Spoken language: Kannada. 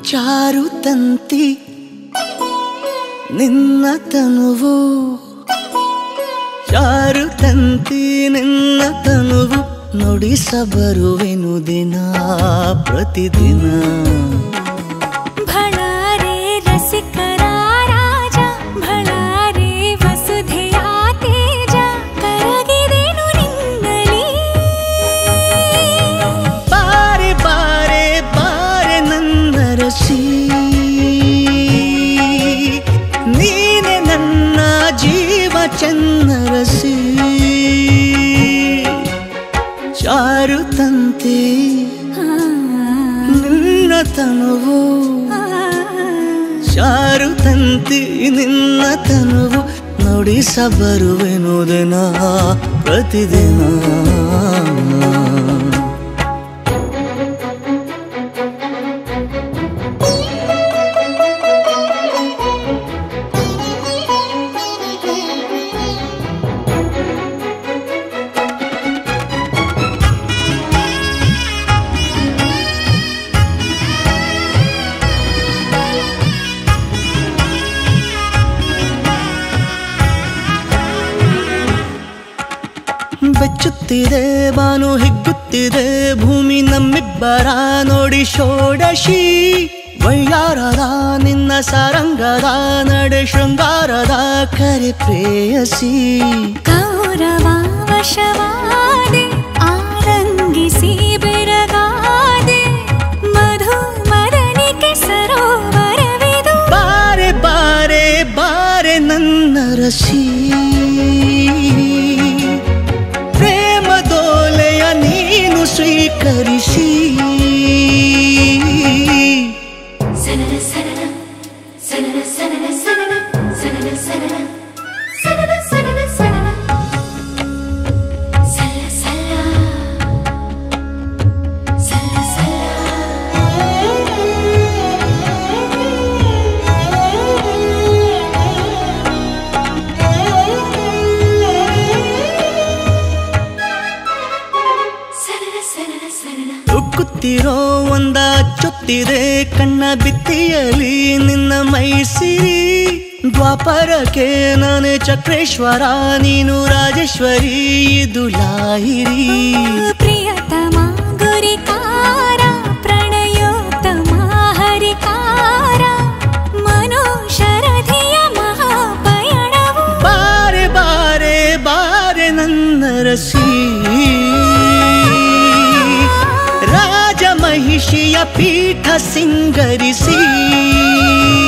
ಚಾರು ತಂತಿ ನಿನ್ನ ತನುವು ಚಾರು ತಂತಿ ನಿನ್ನ ತನುವು ನುಡಿಸಬರುವೆನು ದಿನ ಪ್ರತಿದಿನ ಭಳಾರೆ ರಸಿಕರ ರಾಜ ಭಳಾರೆ ವಸುಧೆಯ ತೇಜ ಕರಗಿದೆನು ನಿನ್ನಲಿ ಬಾರೆ ಬಾರೆ ಬಾರೆ ನನ್ನ ರಸಿ ನೀನೆ ನನ್ನ ಜೀವ ಚನ್ನರಸಿ ಚಾರು ತಂತಿ ನಿನ್ನ ತನುವು ಚಾರು ತಂತಿ ನಿನ್ನ ತನುವು ನುಡಿಸಬರುವೆನು ದಿನ ಪ್ರತಿದಿನ ಬೆಚ್ಚುತ್ತಿದೆ ಬಾನು ಹಿಗ್ಗುತ್ತಿದೆ ಭೂಮಿ ನಮ್ಮಿಬ್ಬರ ನೋಡಿ ಷೋಡಶಿ ವೈಯಾರದ ನಿನ್ನ ಸಾರಂಗದ ನಡೆ ಶೃಂಗಾರದ ಕರೆ ಪ್ರೇಯಸಿ ಕೌರವ ವಶವಾದೆ ಆರಂಗಿಸಿ ಬೆರಗಾದೆ ಮಧು ಮದನಿಕೆ ಸರೋವರವಿದು ಬಾರೆ ಬಾರೆ ಬಾರೆ ನನ್ನ ರಸಿ ಪ್ರೇಮ ದೋಲೆಯ ನೀನು ಸ್ವೀಕರಿಸಿ ಸನನ ಸನನ ಸನನ ಸನನ ಸನನ ಸನನ ಸನನ ಸನನ ಸನನ ಸನನ ಸಲ್ಲ ಸಲ್ಲ ಸಲ್ಲ ಸಲ್ಲ ಸನನ ಸನನ ಉಕ್ಕುತ್ತಿರೋ ಒಂದ ಚುತ್ತಿದೆ ಕಣ್ಣ ಬಿತ್ತಿಯಲಿ ನಿನ್ನ ಮೈಸಿರಿ ದ್ವಾಪರಕ್ಕೆ ನಾನೇ ಚಕ್ರೇಶ್ವರ ನೀನು ರಾಜೇಶ್ವರಿ ಇದು ಲಾಹಿರಿ ಪ್ರಿಯತಮ ಗುರಿಕಾರ ಪ್ರಣಯೋತ್ತಮ ಹರಿಕಾರ ಮನೋಶರಧಿಯ ಮಹಾಪಯಣವು ಬಾರೆ ಬಾರೆ ಬಾರೆ ನನ್ನ ರಸಿ ರಾಜ ಮಹಿಷಿಯ ಪೀಠ ಸಿಂಗರಿಸಿ